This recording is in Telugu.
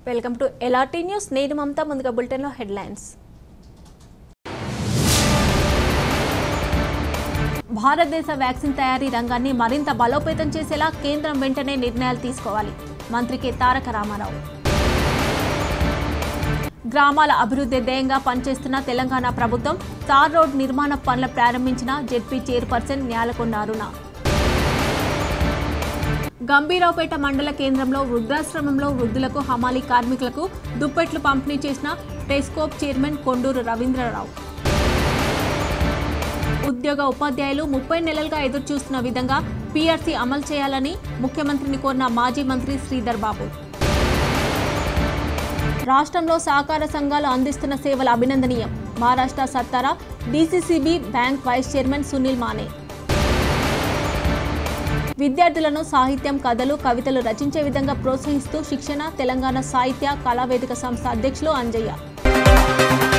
వెల్కమ్ టు ఎలాటీ న్యూస్ నేను మమతా ముందుగా బులెటిన్లో హెడ్లైన్స్ భారతదేశ వ్యాక్సిన్ తయారీ రంగాన్ని మరింత బలోపేతం చేసేలా కేంద్రం వెంటనే నిర్ణయాలు తీసుకోవాలి మంత్రి కె తారక రామారావు గ్రామాల అభివృద్ధి ధ్యేయంగా పనిచేస్తున్న తెలంగాణ ప్రభుత్వం తార్ రోడ్ నిర్మాణ పనులు ప్రారంభించిన జెడ్పీ చైర్పర్సన్ న్యాలకొండ అరుణ గంభీరావుపేట మండల కేంద్రంలో వృద్ధాశ్రమంలో వృద్ధులకు హమాలీ కార్మికులకు దుప్పెట్లు పంపిణీ చేసిన టెస్కోప్ చైర్మన్ కొండూరు రవీంద్రరావు ఉద్యోగ ఉపాధ్యాయులు ముప్పై నెలలుగా ఎదురు చూస్తున్న విధంగా పీఆర్సీ అమలు చేయాలని ముఖ్యమంత్రిని కోరిన మాజీ మంత్రి శ్రీధర్ బాబు రాష్ట్రంలో సహకార సంఘాలు అందిస్తున్న సేవలు అభినందనీయం Maharashtra Satara DCCB bank vice chairman Sunil Mane విద్యార్థులను సాహిత్యం కథలు కవితలు రచించే విధంగా ప్రోత్సహిస్తూ శిక్షణ తెలంగాణ సాహిత్య కళావేదిక సంస్థ అధ్యక్షులు అంజయ్య